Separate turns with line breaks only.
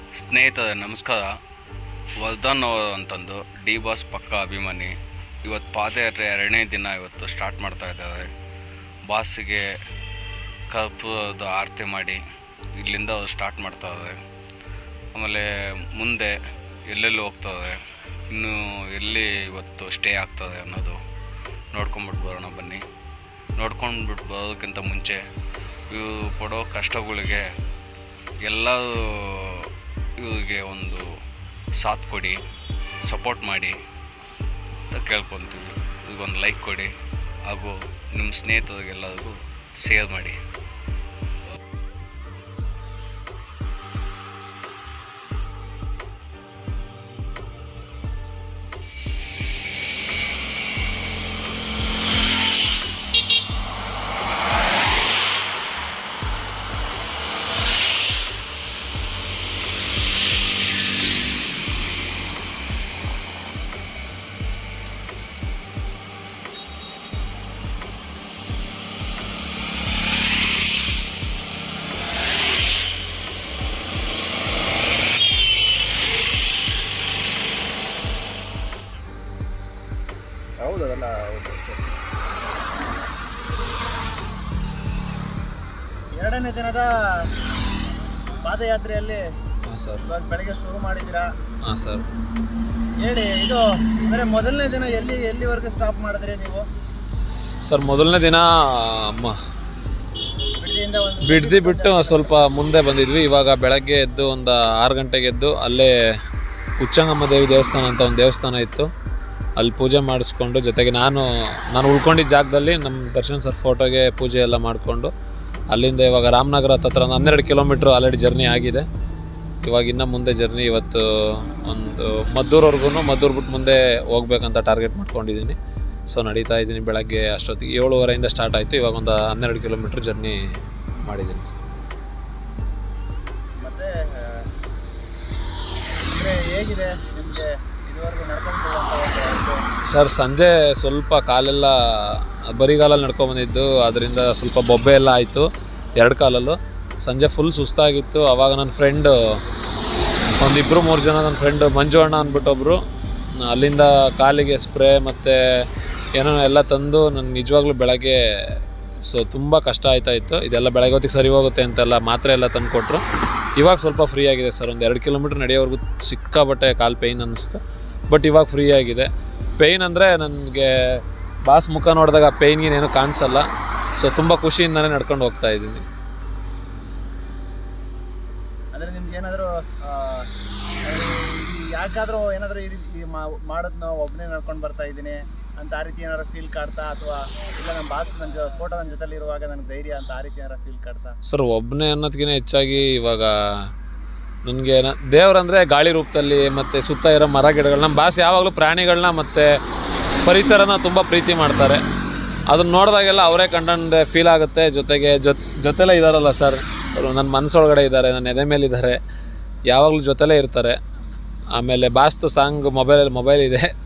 ಸ್ನೇಹಿತರೆ ನಮಸ್ಕಾರ ವರ್ಧನ್ ಅವರು ಅಂತಂದು ಡಿ ಬಾಸ್ ಪಕ್ಕ ಅಭಿಮಾನಿ ಇವತ್ತು ಪಾದಯಾತ್ರೆ ಎರಡನೇ ದಿನ ಇವತ್ತು ಸ್ಟಾರ್ಟ್ ಮಾಡ್ತಾ ಇದ್ದಾರೆ ಬಾಸಿಗೆ ಕರ್ಪೂರದ ಆರತಿ ಮಾಡಿ ಇಲ್ಲಿಂದ ಅವ್ರು ಸ್ಟಾರ್ಟ್ ಮಾಡ್ತಾ ಇದ್ದಾರೆ ಆಮೇಲೆ ಮುಂದೆ ಎಲ್ಲೆಲ್ಲಿ ಹೋಗ್ತಾರೆ ಇನ್ನು ಎಲ್ಲಿ ಇವತ್ತು ಸ್ಟೇ ಆಗ್ತದೆ ಅನ್ನೋದು ನೋಡ್ಕೊಂಬಿಟ್ಟು ಬರೋಣ ಬನ್ನಿ ನೋಡ್ಕೊಂಡ್ಬಿಟ್ಟು ಬರೋದಕ್ಕಿಂತ ಮುಂಚೆ ಇವರು ಪಡೋ ಕಷ್ಟಗಳಿಗೆ ಎಲ್ಲರೂ ಇವ್ರಿಗೆ ಒಂದು ಸಾಥ್ ಕೊಡಿ ಸಪೋರ್ಟ್ ಮಾಡಿ ಅಂತ ಕೇಳ್ಕೊತೀವಿ ಒಂದು ಲೈಕ್ ಕೊಡಿ ಹಾಗೂ ನಿಮ್ಮ ಸ್ನೇಹಿತರಿಗೆಲ್ಲರಿಗೂ ಶೇರ್ ಮಾಡಿ
ಹೌದು ಅದೆಲ್ಲ ಹೌದು ಸರಿ. ಎರಡನೇ ದಿನದ ಪಾದಯಾತ್ರೆಯಲ್ಲಿ
ಹಾಂ ಸರ್
ಇವಾಗ ಬೆಳಗ್ಗೆ ಶುರು ಮಾಡಿದ್ದೀರಾ
ಹಾಂ ಸರ್
ಹೇಳಿ ಇದು ಅಂದರೆ ಮೊದಲನೇ ದಿನ ಎಲ್ಲಿ ಎಲ್ಲಿವರೆಗೂ ಸ್ಟಾಪ್ ಮಾಡಿದ್ರಿ ನೀವು
ಸರ್ ಮೊದಲನೇ ದಿನ ಮ
ಬಿಡದಿಯಿಂದ ಒಂದು
ಬಿಡ್ದಿ ಬಿಟ್ಟು ಸ್ವಲ್ಪ ಮುಂದೆ ಬಂದಿದ್ವಿ ಇವಾಗ ಬೆಳಗ್ಗೆ ಎದ್ದು ಒಂದು ಆರು ಗಂಟೆಗೆ ಎದ್ದು ಅಲ್ಲೇ ಉಚ್ಚಂಗಮ್ಮ ದೇವಿ ದೇವಸ್ಥಾನ ಅಂತ ಒಂದು ದೇವಸ್ಥಾನ ಇತ್ತು ಅಲ್ಲಿ ಪೂಜೆ ಮಾಡಿಸ್ಕೊಂಡು ಜೊತೆಗೆ ನಾನು ನಾನು ಉಳ್ಕೊಂಡಿದ್ದ ಜಾಗದಲ್ಲಿ ನಮ್ಮ ದರ್ಶನ್ ಸರ್ ಫೋಟೋಗೆ ಪೂಜೆ ಎಲ್ಲ ಮಾಡಿಕೊಂಡು ಅಲ್ಲಿಂದ ಇವಾಗ ರಾಮನಗರ ಹತ್ರ ಒಂದು ಹನ್ನೆರಡು ಕಿಲೋಮೀಟ್ರ್ ಆಲ್ರೆಡಿ ಜರ್ನಿ ಆಗಿದೆ ಇವಾಗ ಇನ್ನು ಮುಂದೆ ಜರ್ನಿ ಇವತ್ತು ಒಂದು ಮದ್ದೂರ್ವರೆಗೂ ಮದ್ದೂರು ಬಿಟ್ಟು ಮುಂದೆ ಹೋಗ್ಬೇಕಂತ ಟಾರ್ಗೆಟ್ ಮಾಡ್ಕೊಂಡಿದ್ದೀನಿ ಸೊ ನಡೀತಾ ಇದ್ದೀನಿ ಬೆಳಗ್ಗೆ ಅಷ್ಟೊತ್ತಿಗೆ ಏಳುವರೆಯಿಂದ ಸ್ಟಾರ್ಟ್ ಆಯಿತು ಇವಾಗ ಒಂದು ಹನ್ನೆರಡು ಕಿಲೋಮೀಟ್ರ್ ಜರ್ನಿ ಮಾಡಿದ್ದೀನಿ ಸರ್
ಮತ್ತೆ ಅಂದರೆ ಹೇಗಿದೆ ನಿಮಗೆ ಇದುವರೆಗೂ ನಡ್ಕೊಂಡು ಹೋಗುವಂಥ ಒಂದು ಇದು?
ಸರ್ ಸಂಜೆ ಸ್ವಲ್ಪ ಕಾಲೆಲ್ಲ ಬರಿಗಾಲಲ್ಲಿ ನಡ್ಕೊಂಬಂದಿದ್ದು ಅದರಿಂದ ಸ್ವಲ್ಪ ಬೊಬ್ಬೆ ಎಲ್ಲ ಆಯಿತು ಎರಡು ಕಾಲಲ್ಲೂ ಸಂಜೆ ಫುಲ್ ಸುಸ್ತಾಗಿತ್ತು ಆವಾಗ ನನ್ನ ಫ್ರೆಂಡು ಒಂದಿಬ್ಬರು ಮೂರು ಜನ ನನ್ನ ಫ್ರೆಂಡು ಮಂಜು ಅಣ್ಣ ಅಂದ್ಬಿಟ್ಟು ಒಬ್ಬರು ಅಲ್ಲಿಂದ ಕಾಲಿಗೆ ಸ್ಪ್ರೇ ಮತ್ತು ಏನೋ ಎಲ್ಲ ತಂದು ನನ್ನ ನಿಜವಾಗ್ಲೂ ಬೆಳಗ್ಗೆ ಸೊ ತುಂಬ ಕಷ್ಟ ಆಯ್ತಾ ಇತ್ತು ಇದೆಲ್ಲ ಬೆಳಗ್ಗೆ ಹೊತ್ತಿಗೆ ಸರಿ ಹೋಗುತ್ತೆ ಅಂತೆಲ್ಲ ಮಾತ್ರೆ ಎಲ್ಲ ತಂದು ಕೊಟ್ಟರು ಇವಾಗ ಸ್ವಲ್ಪ ಫ್ರೀ ಆಗಿದೆ ಸರ್ ಒಂದು ಎರಡು ಕಿಲೋಮೀಟ್ರ್ ನಡೆಯೋವರೆಗೂ ಸಿಕ್ಕಾಬಟ್ಟೆ ಕಾಲು ಪೇಯ್ನ್ ಅನ್ನಿಸ್ತು ಬಟ್ ಇವಾಗ ಫ್ರೀ ಆಗಿದೆ ಪೇಯ್ನ್ ಅಂದರೆ ನನಗೆ ಬಾಸ್ ಮುಖ ನೋಡಿದಾಗ ಪೇಯ್ನ್ಗೇನೇನು ಕಾಣಿಸಲ್ಲ ಸೊ ತುಂಬ ಖುಷಿಯಿಂದನೇ ನಡ್ಕೊಂಡು ಹೋಗ್ತಾ ಇದ್ದೀನಿ
ಅಂದರೆ ನಿಮ್ಗೆ ಏನಾದರೂ ಯಾಕಾದರೂ ಏನಾದರೂ ಈ ರೀತಿ ಮಾಡೋದು ನಾವು ಒಬ್ಬನೇ ನಡ್ಕೊಂಡು ಬರ್ತಾ ಇದ್ದೀನಿ ಅಂತ ಆ ರೀತಿ ಏನಾದ್ರು ಫೀಲ್ ಕಾಡ್ತಾ ಅಥವಾ ಇಲ್ಲ ನಮ್ಮ ಬಾಸ್ ನನ್ನ ಫೋಟೋ ನನ್ನ ಜೊತೆಲಿ ಇರುವಾಗ ನನಗೆ ಧೈರ್ಯ ಅಂತ ಆ ರೀತಿ ಏನಾರು ಫೀಲ್ ಕಾಡ್ತಾ
ಸರ್ ಒಬ್ಬನೇ ಅನ್ನೋದಕ್ಕಿಂತ ಹೆಚ್ಚಾಗಿ ಇವಾಗ ನನಗೆ ದೇವರಂದರೆ ಗಾಳಿ ರೂಪದಲ್ಲಿ ಮತ್ತು ಸುತ್ತ ಇರೋ ಮರ ಗಿಡಗಳನ್ನ ನಮ್ಮ ಬಾಸ್ ಯಾವಾಗಲೂ ಪ್ರಾಣಿಗಳನ್ನ ಮತ್ತು ಪರಿಸರನ ತುಂಬ ಪ್ರೀತಿ ಮಾಡ್ತಾರೆ ಅದನ್ನ ನೋಡಿದಾಗೆಲ್ಲ ಅವರೇ ಕಂಡಂಡೆ ಫೀಲ್ ಆಗುತ್ತೆ ಜೊತೆಗೆ ಜೊತೆ ಜೊತೆಲೇ ಇದ್ದಾರಲ್ಲ ಸರ್ ಅವರು ನನ್ನ ಮನಸ್ಸೊಳಗಡೆ ಇದ್ದಾರೆ ನನ್ನ ಎದೆ ಮೇಲೆ ಇದ್ದಾರೆ ಯಾವಾಗಲೂ ಜೊತೆಲೇ ಇರ್ತಾರೆ ಆಮೇಲೆ ಬಾಸ್ತು ಸಾಂಗ್ ಮೊಬೈಲಲ್ಲಿ ಮೊಬೈಲ್ ಇದೆ